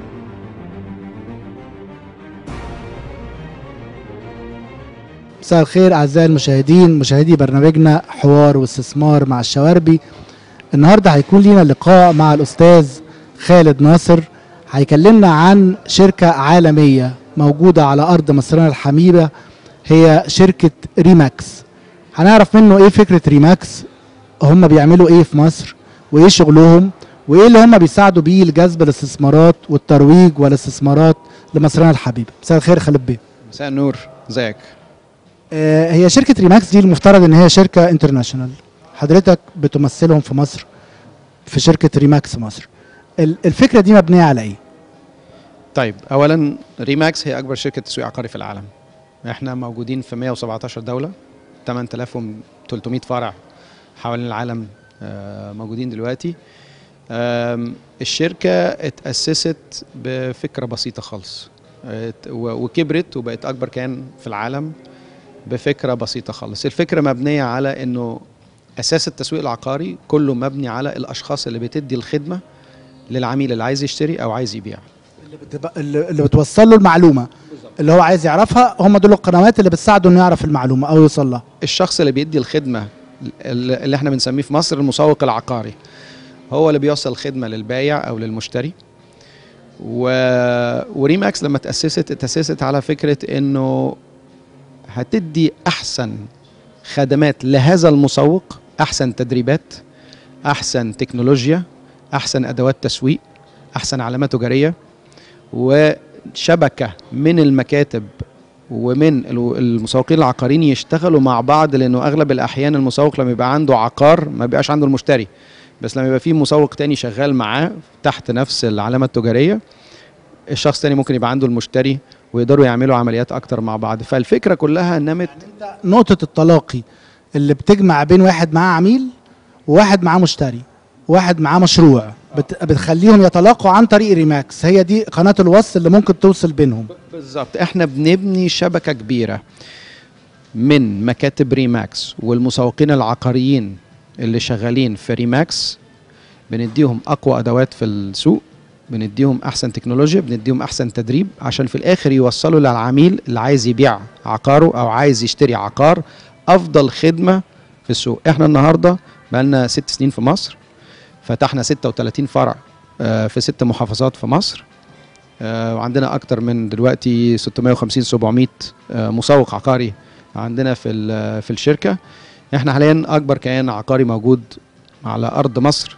مساء الخير اعزائي المشاهدين مشاهدي برنامجنا حوار واستثمار مع الشواربي النهارده هيكون لينا لقاء مع الاستاذ خالد ناصر هيكلمنا عن شركه عالميه موجوده على ارض مصرنا الحبيبه هي شركه ريماكس هنعرف منه ايه فكره ريماكس هم بيعملوا ايه في مصر وايه شغلهم وايه اللي هم بيساعدوا بيه لجذب الاستثمارات والترويج والاستثمارات لمصرنا الحبيبه مساء الخير خالد بيه مساء النور ازيك آه، هي شركه ريماكس دي المفترض ان هي شركه انترناشونال حضرتك بتمثلهم في مصر في شركه ريماكس مصر ال- الفكره دي مبنيه على ايه طيب اولا ريماكس هي اكبر شركه تسويق عقاري في العالم احنا موجودين في 117 دوله 8300 فرع حوالين العالم آه، موجودين دلوقتي آم، الشركه اتاسست بفكره بسيطه خالص ات- و- وكبرت وبقت اكبر كيان في العالم بفكره بسيطه خالص الفكره مبنيه على انه اساس التسويق العقاري كله مبني على الاشخاص اللي بتدي الخدمه للعميل اللي عايز يشتري او عايز يبيع اللي, بتبقى اللي اللي بتوصل له المعلومه اللي هو عايز يعرفها هم دول القنوات اللي بتساعده انه يعرف المعلومه او يوصل لها الشخص اللي بيدي الخدمه اللي اللي احنا بنسميه في مصر المسوق العقاري هو اللي بيوصل الخدمه للبايع او للمشتري و... وريماكس لما تاسست اتاسست على فكره انه هتدي احسن خدمات لهذا المسوق احسن تدريبات احسن تكنولوجيا احسن ادوات تسويق احسن علامات تجاريه وشبكه من المكاتب ومن ال- المسوقين العقاريين يشتغلوا مع بعض لانه اغلب الاحيان المسوق لما يبقى عنده عقار ما بيبقاش عنده المشتري بس لما يبقى في مسوق تاني شغال معاه تحت نفس العلامه التجاريه الشخص تاني ممكن يبقى عنده المشتري ويقدروا يعملوا عمليات اكتر مع بعض فالفكره كلها نمت نقطه التلاقي اللي بتجمع بين واحد معاه عميل وواحد معاه مشتري واحد معاه مشروع بت... بتخليهم يتلاقوا عن طريق ريماكس هي دي قناه الوصل اللي ممكن توصل بينهم بالظبط احنا بنبني شبكه كبيره من مكاتب ريماكس والمسوقين العقاريين اللي شغالين في ريماكس بنديهم اقوى ادوات في السوق بنديهم احسن تكنولوجيا بنديهم احسن تدريب عشان في الاخر يوصلوا للعميل اللي عايز يبيع عقاره او عايز يشتري عقار افضل خدمه في السوق احنا النهارده بقالنا ست سنين في مصر فتحنا 36 فرع آه، في ست محافظات في مصر آه، وعندنا اكتر من دلوقتي 650 700 آه، مسوق عقاري عندنا في ال- في الشركه احنا حاليا اكبر كيان عقاري موجود على ارض مصر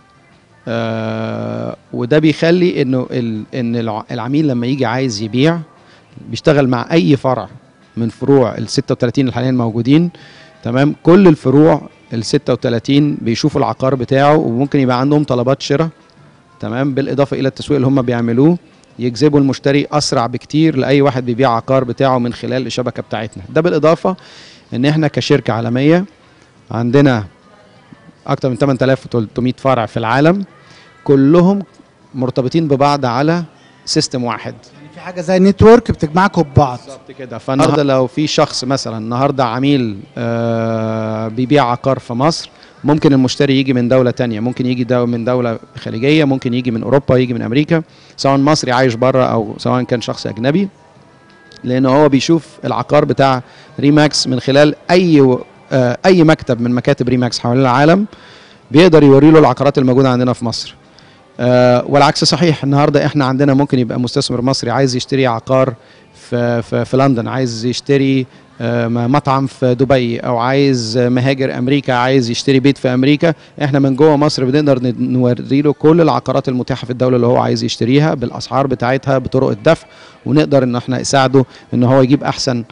آه، وده بيخلي انه ال- ان الع- العميل لما يجي عايز يبيع بيشتغل مع اي فرع من فروع ال 36 اللي حاليا موجودين تمام كل الفروع ال 36 بيشوفوا العقار بتاعه وممكن يبقى عندهم طلبات شراء تمام بالاضافه الى التسويق اللي هم بيعملوه يجذبوا المشتري اسرع بكتير لاي واحد بيبيع عقار بتاعه من خلال الشبكه بتاعتنا ده بالاضافه ان احنا كشركه عالميه عندنا اكتر من 8300 فرع في العالم كلهم مرتبطين ببعض على سيستم واحد يعني في حاجه زي نتورك بتجمعكم ببعض بالظبط كده فالنهارده لو في شخص مثلا النهارده عميل آه بيبيع عقار في مصر ممكن المشتري يجي من دولة تانية ممكن يجي دو من دولة خليجية ممكن يجي من أوروبا يجي من أمريكا سواء مصري عايش بره أو سواء كان شخص أجنبي لأن هو بيشوف العقار بتاع ريماكس من خلال أي آه أي مكتب من مكاتب ريماكس حوالين العالم بيقدر يوري له العقارات الموجودة عندنا في مصر آه والعكس صحيح النهارده احنا عندنا ممكن يبقى مستثمر مصري عايز يشتري عقار في في, في لندن عايز يشتري آه، مطعم في دبي او عايز مهاجر امريكا عايز يشتري بيت في امريكا احنا من جوه مصر بنقدر ن- نوري له كل العقارات المتاحه في الدوله اللي هو عايز يشتريها بالاسعار بتاعتها بطرق الدفع ونقدر ان احنا نساعده ان هو يجيب احسن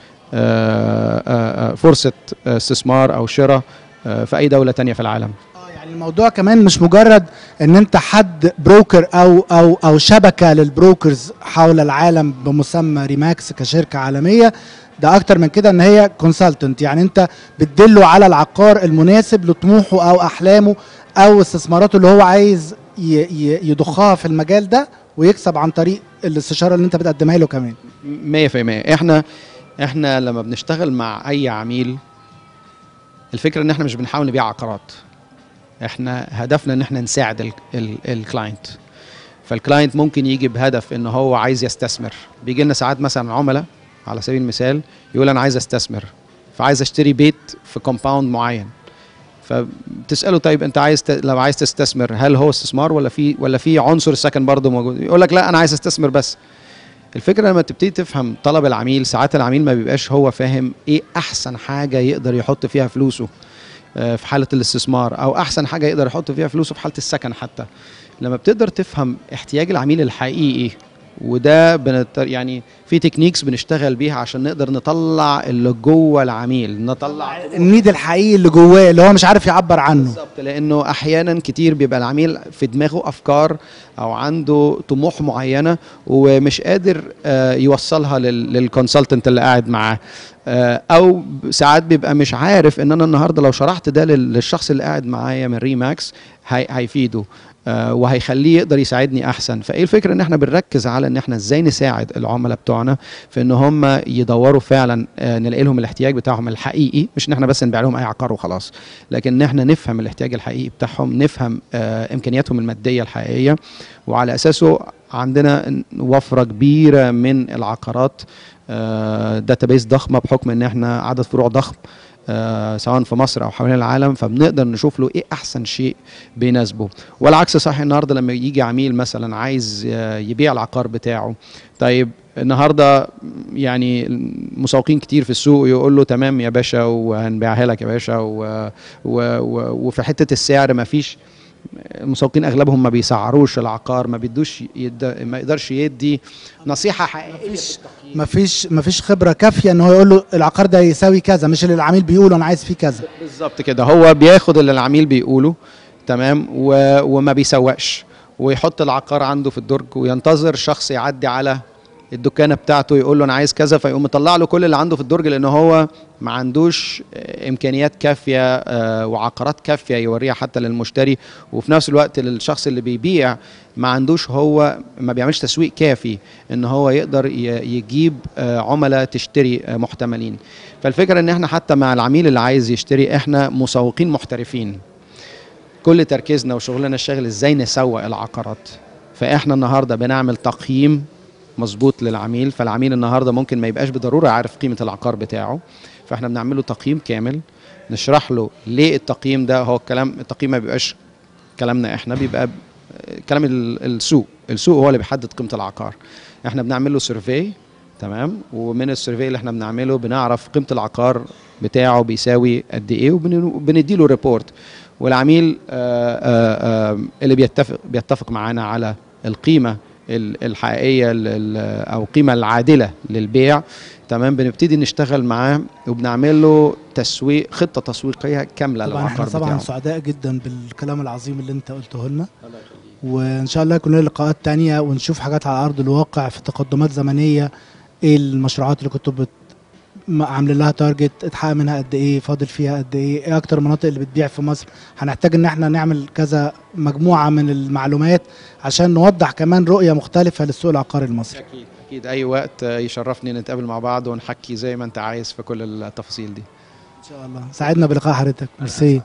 آه، آه، آه، فرصه آه، استثمار او شراء آه، في اي دوله تانية في العالم اه يعني الموضوع كمان مش مجرد ان انت حد بروكر او او او شبكه للبروكرز حول العالم بمسمى ريماكس كشركه عالميه ده اكتر من كده ان هي كونسلتنت يعني انت بتدله على العقار المناسب لطموحه او احلامه او استثماراته اللي هو عايز ي- ي- يضخها في المجال ده ويكسب عن طريق الاستشاره اللي انت بتقدمها له كمان 100% احنا احنا لما بنشتغل مع اي عميل الفكره ان احنا مش بنحاول نبيع عقارات احنا هدفنا ان احنا نساعد ال- ال- الكلاينت فالكلاينت ممكن يجي بهدف ان هو عايز يستثمر بيجي لنا ساعات مثلا عملاء على سبيل المثال يقول انا عايز استثمر فعايز اشتري بيت في كومباوند معين فبتساله طيب انت عايز ت... لو عايز تستثمر هل هو استثمار ولا في ولا في عنصر السكن برضه موجود يقول لك لا انا عايز استثمر بس الفكره لما تبتدي تفهم طلب العميل ساعات العميل ما بيبقاش هو فاهم ايه احسن حاجه يقدر يحط فيها فلوسه آه، في حاله الاستثمار او احسن حاجه يقدر يحط فيها فلوسه في حاله السكن حتى لما بتقدر تفهم احتياج العميل الحقيقي وده بنت يعني في تكنيكس بنشتغل بيها عشان نقدر نطلع اللي جوه العميل نطلع النيد الحقيقي اللي جواه اللي هو مش عارف يعبر عنه بالظبط لانه احيانا كتير بيبقى العميل في دماغه افكار او عنده طموح معينه ومش قادر آه، يوصلها للكونسلتنت اللي قاعد معاه آه، او ساعات بيبقى مش عارف ان انا النهارده لو شرحت ده لل- للشخص اللي قاعد معايا من ريماكس هي- هيفيده آه، وهيخليه يقدر يساعدني احسن فايه الفكره ان احنا بنركز على ان احنا ازاي نساعد العملاء بتوعنا في ان هم يدوروا فعلا آه، نلاقي لهم الاحتياج بتاعهم الحقيقي مش ان احنا بس نبيع لهم اي عقار وخلاص لكن ان احنا نفهم الاحتياج الحقيقي بتاعهم نفهم آه، امكانياتهم الماديه الحقيقيه وعلى اساسه عندنا وفره كبيره من العقارات داتابيس ضخمه بحكم ان احنا عدد فروع ضخم آه، سواء في مصر او حوالين العالم فبنقدر نشوف له ايه احسن شيء بيناسبه والعكس صحيح النهارده لما يجي عميل مثلا عايز آه، يبيع العقار بتاعه طيب النهارده يعني مسوقين كتير في السوق يقول له تمام يا باشا وهنبيعها لك يا باشا و و و وفي حته السعر ما فيش المسوقين اغلبهم ما بيسعروش العقار ما بيدوش يد... ما يقدرش يدي نصيحه حقيقيه مفيش مفيش مفيش خبره كافيه ان هو يقول له العقار ده يساوي كذا مش اللي العميل بيقوله انا عايز فيه كذا بالظبط كده هو بياخد اللي العميل بيقوله تمام و... وما بيسوقش ويحط العقار عنده في الدرج وينتظر شخص يعدي على الدكانه بتاعته يقول له انا عايز كذا فيقوم مطلع له كل اللي عنده في الدرج لان هو ما عندوش آه، امكانيات كافيه آه، وعقارات كافيه يوريها حتى للمشتري وفي نفس الوقت للشخص اللي بيبيع ما عندوش هو ما بيعملش تسويق كافي ان هو يقدر ي- يجيب آه، عملاء تشتري آه، محتملين فالفكره ان احنا حتى مع العميل اللي عايز يشتري احنا مسوقين محترفين كل تركيزنا وشغلنا الشاغل ازاي نسوق العقارات فاحنا النهارده بنعمل تقييم مظبوط للعميل فالعميل النهارده ممكن ما يبقاش بالضروره عارف قيمه العقار بتاعه فاحنا بنعمل له تقييم كامل نشرح له ليه التقييم ده هو الكلام التقييم ما بيبقاش كلامنا احنا بيبقى ب- كلام ال- السوق السوق هو اللي بيحدد قيمه العقار احنا بنعمل له سيرفي تمام ومن السيرفي اللي احنا بنعمله بنعرف قيمه العقار بتاعه بيساوي قد ايه وبندي له ريبورت والعميل آه، آه، آه، اللي بيتفق بيتفق معانا على القيمه ال- الحقيقيه لل- او القيمه العادله للبيع تمام بنبتدي نشتغل معاه وبنعمل له تسويق خطه تسويقيه كامله طبعا احنا للعقار طبعا بتاعه سعداء جدا بالكلام العظيم اللي انت قلته لنا وان شاء الله يكون لنا لقاءات تانية ونشوف حاجات على ارض الواقع في تقدمات زمنيه ايه المشروعات اللي كنتوا بت... م- عاملين لها تارجت اتحقق منها قد ايه فاضل فيها قد ايه ايه اكتر المناطق اللي بتبيع في مصر هنحتاج ان احنا نعمل كذا مجموعه من المعلومات عشان نوضح كمان رؤيه مختلفه للسوق العقاري المصري اكيد اكيد اي وقت آه، يشرفني نتقابل مع بعض ونحكي زي ما انت عايز في كل التفاصيل دي ان شاء الله سعدنا بلقاء حضرتك ميرسي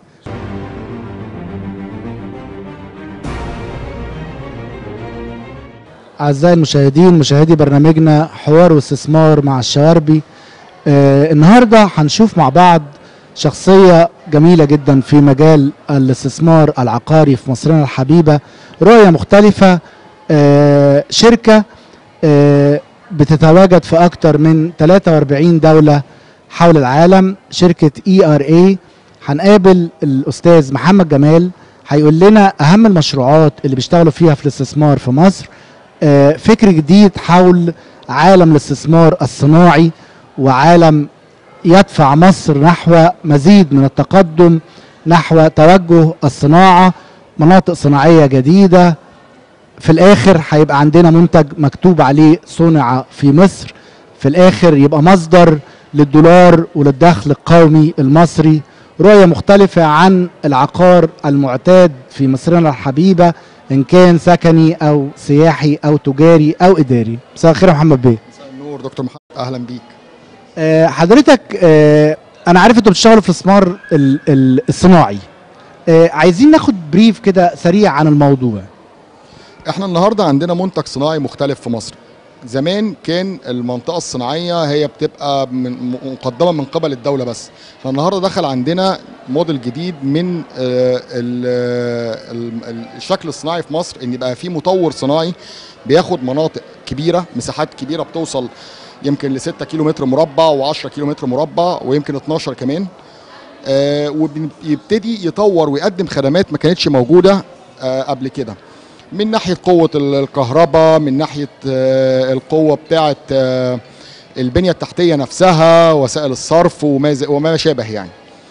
أعزائي المشاهدين مشاهدي برنامجنا حوار واستثمار مع الشواربي آه النهاردة هنشوف مع بعض شخصية جميلة جدا في مجال الاستثمار العقاري في مصرنا الحبيبة رؤية مختلفة آه شركة آه بتتواجد في أكثر من 43 دولة حول العالم شركة اي ار اي هنقابل الاستاذ محمد جمال هيقول لنا اهم المشروعات اللي بيشتغلوا فيها في الاستثمار في مصر آه، فكر جديد حول عالم الاستثمار الصناعي وعالم يدفع مصر نحو مزيد من التقدم نحو توجه الصناعة مناطق صناعية جديدة في الآخر هيبقى عندنا منتج مكتوب عليه صنع في مصر في الآخر يبقى مصدر للدولار وللدخل القومي المصري رؤية مختلفة عن العقار المعتاد في مصرنا الحبيبة إن كان سكني أو سياحي أو تجاري أو إداري مساء الخير يا محمد بيه مساء النور دكتور محمد اهلا بيك آه، حضرتك آه، انا عارف انتوا بتشتغلوا في الاستثمار ال- ال- الصناعي آه، عايزين ناخد بريف كده سريع عن الموضوع احنا النهارده عندنا منتج صناعي مختلف في مصر زمان كان المنطقه الصناعيه هي بتبقى من مقدمه من قبل الدوله بس احنا النهارده دخل عندنا موديل جديد من آه، ال- ال- الشكل الصناعي في مصر ان يبقى في مطور صناعي بياخد مناطق كبيره مساحات كبيره بتوصل يمكن ل 6 كيلو متر مربع و10 كيلو متر مربع ويمكن 12 كمان آه، وبيبتدي يطور ويقدم خدمات ما كانتش موجوده آه، قبل كده من ناحيه قوه ال- الكهرباء من ناحيه آه، القوه بتاعه آه، البنيه التحتيه نفسها وسائل الصرف وما ز- وما شابه يعني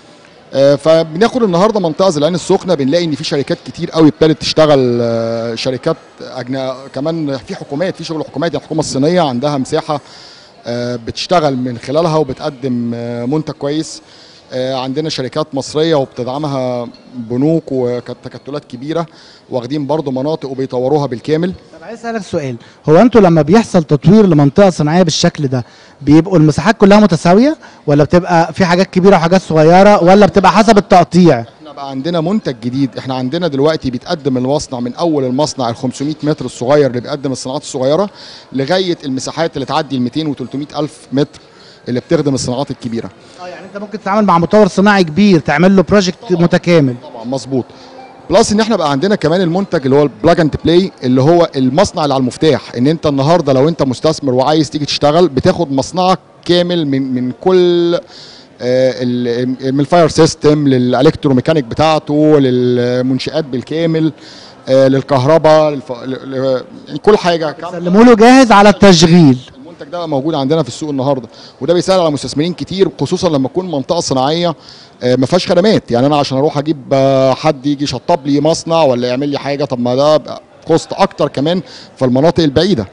آه، فبناخد النهارده منطقه زي العين السخنه بنلاقي ان في شركات كتير قوي ابتدت تشتغل آه، شركات أجنا كمان في حكومات في شغل حكومات يعني الحكومه الصينيه عندها مساحه آه، بتشتغل من خلالها وبتقدم آه، منتج كويس آه، عندنا شركات مصريه وبتدعمها بنوك وتكتلات كبيره واخدين برضو مناطق وبيطوروها بالكامل طب عايز اسالك سؤال هو انتوا لما بيحصل تطوير لمنطقه صناعيه بالشكل ده بيبقوا المساحات كلها متساويه ولا بتبقى في حاجات كبيره وحاجات صغيره ولا بتبقى حسب التقطيع احنا بقى عندنا منتج جديد احنا عندنا دلوقتي بيتقدم المصنع من اول المصنع ال 500 متر الصغير اللي بيقدم الصناعات الصغيره لغايه المساحات اللي تعدي ال 200 و 300 الف متر اللي بتخدم الصناعات الكبيره اه يعني انت ممكن تتعامل مع مطور صناعي كبير تعمل له بروجكت متكامل طبعا مظبوط بلس ان احنا بقى عندنا كمان المنتج اللي هو البلاج اند بلاي اللي هو المصنع اللي على المفتاح ان انت النهارده لو انت مستثمر وعايز تيجي تشتغل بتاخد مصنعك كامل من من كل آه، ال- من الفاير سيستم للالكتروميكانيك بتاعته للمنشآت بالكامل آه، للكهرباء للف... ل... ل... يعني كل حاجه كاملة. سلموا له جاهز على التشغيل المنتج ده موجود عندنا في السوق النهارده وده بيسهل على مستثمرين كتير خصوصا لما تكون منطقه صناعيه آه، ما فيهاش خدمات يعني انا عشان اروح اجيب آه، حد يجي يشطب لي مصنع ولا يعمل لي حاجه طب ما ده بقى كوست اكتر كمان في المناطق البعيده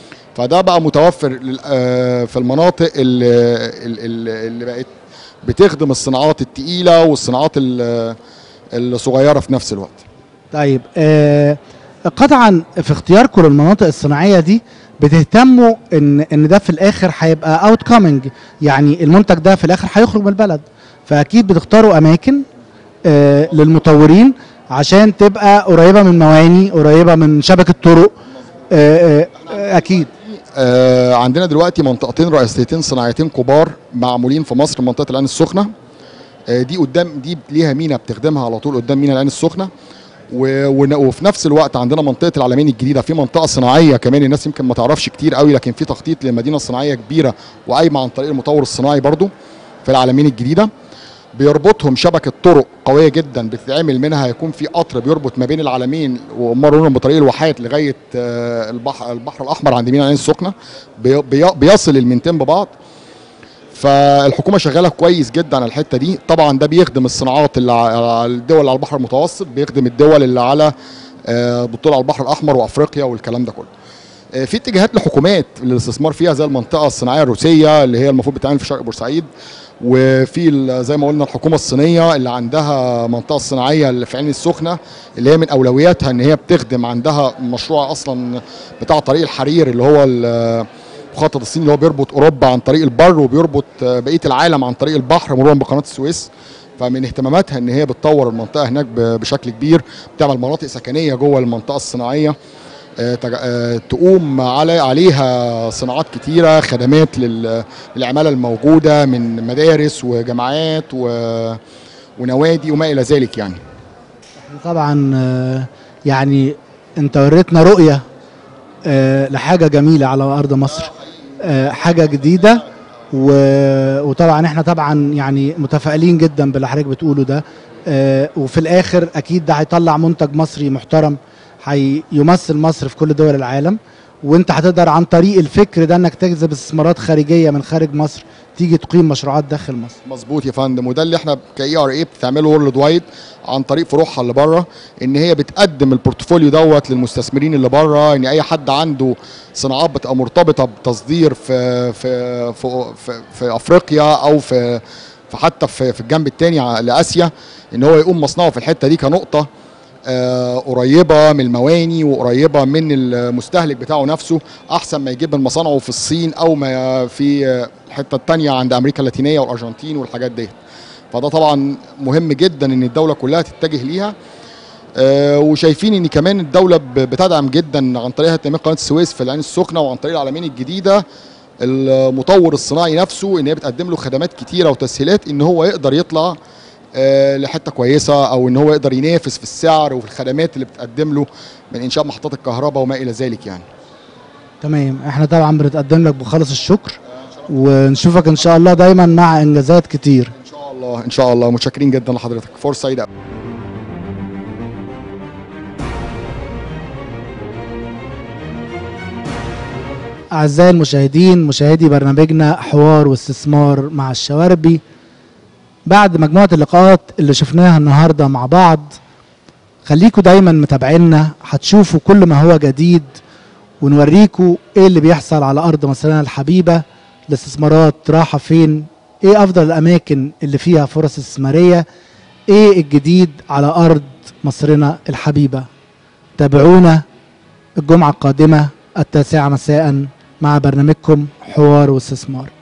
فده بقى متوفر لل- آه، في المناطق اللي, اللي اللي بقت بتخدم الصناعات التقيله والصناعات ال- الصغيره في نفس الوقت طيب آه قطعا في اختياركم للمناطق الصناعيه دي بتهتموا ان ان ده في الاخر هيبقى اوت كامينج يعني المنتج ده في الاخر هيخرج من البلد فاكيد بتختاروا اماكن آه للمطورين عشان تبقى قريبه من مواني قريبه من شبكه طرق آه آه اكيد آه، عندنا دلوقتي منطقتين رئيسيتين صناعيتين كبار معمولين في مصر منطقه العين السخنه آه، دي قدام دي ليها مينا بتخدمها على طول قدام مينا العين السخنه و- ون- وفي نفس الوقت عندنا منطقه العلمين الجديده في منطقه صناعيه كمان الناس يمكن ما تعرفش كتير قوي لكن في تخطيط لمدينه صناعيه كبيره وقايمه عن طريق المطور الصناعي برضو في العلمين الجديده بيربطهم شبكه طرق قويه جدا بتتعمل منها هيكون في قطر بيربط ما بين العلمين ومرورهم بطريق الواحات لغايه آه، البحر البحر الاحمر عند مينا العين السخنه بي- بي- بيصل المنتين ببعض فالحكومه شغاله كويس جدا على الحته دي طبعا ده بيخدم الصناعات اللي على الدول اللي على البحر المتوسط بيخدم الدول اللي على آه، بطول على البحر الاحمر وافريقيا والكلام ده كله آه، في اتجاهات لحكومات للاستثمار فيها زي المنطقه الصناعيه الروسيه اللي هي المفروض بتتعمل في شرق بورسعيد وفي ال- زي ما قلنا الحكومه الصينيه اللي عندها منطقه الصناعيه اللي في عين السخنه اللي هي من اولوياتها ان هي بتخدم عندها مشروع اصلا بتاع طريق الحرير اللي هو ال- مخطط الصين اللي هو بيربط اوروبا عن طريق البر وبيربط آه، بقيه العالم عن طريق البحر مرورا بقناه السويس فمن اهتماماتها ان هي بتطور المنطقه هناك ب- بشكل كبير بتعمل مناطق سكنيه جوه المنطقه الصناعيه آه، تج- آه، تقوم على عليها صناعات كتيره خدمات لل- للعماله الموجوده من مدارس وجامعات و- ونوادي وما الى ذلك يعني طبعا آه، يعني انت وريتنا رؤيه آه، لحاجه جميله على ارض مصر آه، حاجه جديده و- وطبعا احنا طبعا يعني متفائلين جدا باللي حضرتك بتقوله ده آه، وفي الاخر اكيد ده هيطلع منتج مصري محترم هيمثل مصر في كل دول العالم وانت هتقدر عن طريق الفكر ده انك تجذب استثمارات خارجيه من خارج مصر تيجي تقيم مشروعات داخل مصر مظبوط يا فندم وده اللي احنا كاي ار اي بتعمله وورلد وايد عن طريق فروعها اللي بره ان هي بتقدم البورتفوليو دوت للمستثمرين اللي بره ان اي حد عنده صناعات بتبقى مرتبطه بتصدير في في في, في, في افريقيا او في في حتى في, في الجنب الثاني لاسيا ان هو يقوم مصنعه في الحته دي كنقطه آه، قريبه من المواني وقريبه من المستهلك بتاعه نفسه احسن ما يجيب من مصانعه في الصين او ما في آه، الحته الثانيه عند امريكا اللاتينيه والارجنتين والحاجات ديت فده طبعا مهم جدا ان الدوله كلها تتجه ليها آه، وشايفين ان كمان الدوله ب- بتدعم جدا عن طريق تنميه قناه السويس في العين السخنه وعن طريق العلمين الجديده المطور الصناعي نفسه ان هي بتقدم له خدمات كتيره وتسهيلات ان هو يقدر يطلع آه، لحته كويسه او ان هو يقدر ينافس في السعر وفي الخدمات اللي بتقدم له من انشاء محطات الكهرباء وما الى ذلك يعني تمام احنا طبعا بنتقدم لك بخالص الشكر ونشوفك ان شاء الله دايما مع انجازات كتير ان شاء الله ان شاء الله متشكرين جدا لحضرتك فرصه سعيده أعزائي المشاهدين مشاهدي برنامجنا حوار واستثمار مع الشواربي بعد مجموعة اللقاءات اللي شفناها النهاردة مع بعض خليكوا دايما متابعينا هتشوفوا كل ما هو جديد ونوريكوا ايه اللي بيحصل على أرض مصرنا الحبيبة الاستثمارات رايحة فين ايه أفضل الأماكن اللي فيها فرص استثمارية ايه الجديد على أرض مصرنا الحبيبة تابعونا الجمعة القادمة التاسعة مساء مع برنامجكم حوار واستثمار